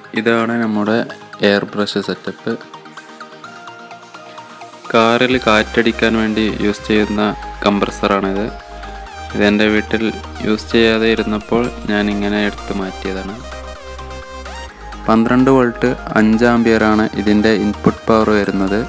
ഇതാണ് നമ്മുടെ air brush setup കാറിൽ കാറ്റടിക്കാൻ വേണ്ടി യൂസ് ചെയ്യുന്ന കംപ്രസറാണിത് ഇതെൻ്റെ വീട്ടിൽ യൂസ് ചെയ്യാതെ ഇരുന്നപ്പോൾ ഞാൻ ഇങ്ങനെ എടുത്ത് മാറ്റിയതാണ് പന്ത്രണ്ട് വോൾട്ട് അഞ്ച് ആംബിയറാണ് ഇതിൻ്റെ ഇൻപുട്ട് പവർ വരുന്നത്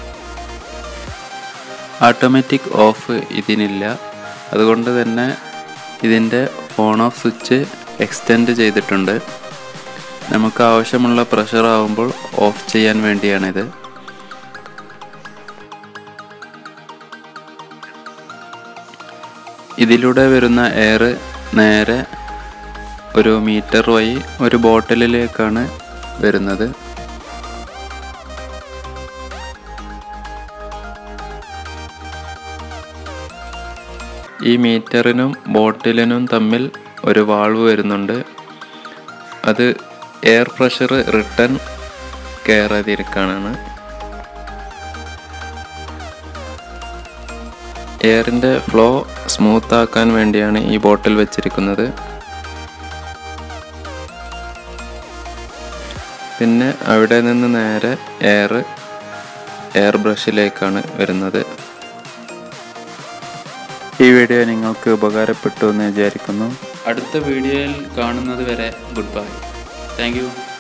ഓട്ടോമാറ്റിക് ഓഫ് ഇതിനില്ല അതുകൊണ്ട് തന്നെ ഇതിൻ്റെ ഓൺ ഓഫ് സ്വിച്ച് എക്സ്റ്റെൻഡ് ചെയ്തിട്ടുണ്ട് നമുക്ക് ആവശ്യമുള്ള പ്രഷർ ആവുമ്പോൾ ഓഫ് ചെയ്യാൻ വേണ്ടിയാണിത് ഇതിലൂടെ വരുന്ന എയർ നേരെ ഒരു മീറ്റർ വഴി ഒരു ബോട്ടിലിലേക്കാണ് വരുന്നത് ഈ മീറ്ററിനും ബോട്ടിലിനും തമ്മിൽ ഒരു വാൾവ് വരുന്നുണ്ട് അത് എയർ പ്രഷർ റിട്ടേൺ കയറാതിരിക്കാനാണ് എയറിൻ്റെ ഫ്ലോ സ്മൂത്ത് ആക്കാൻ വേണ്ടിയാണ് ഈ ബോട്ടിൽ വെച്ചിരിക്കുന്നത് പിന്നെ അവിടെ നിന്ന് നേരെ എയർ എയർ ബ്രഷിലേക്കാണ് വരുന്നത് ഈ വീഡിയോ നിങ്ങൾക്ക് ഉപകാരപ്പെട്ടു എന്ന് വിചാരിക്കുന്നു അടുത്ത വീഡിയോയിൽ കാണുന്നത് വരെ ഗുഡ് ബൈ താങ്ക് യു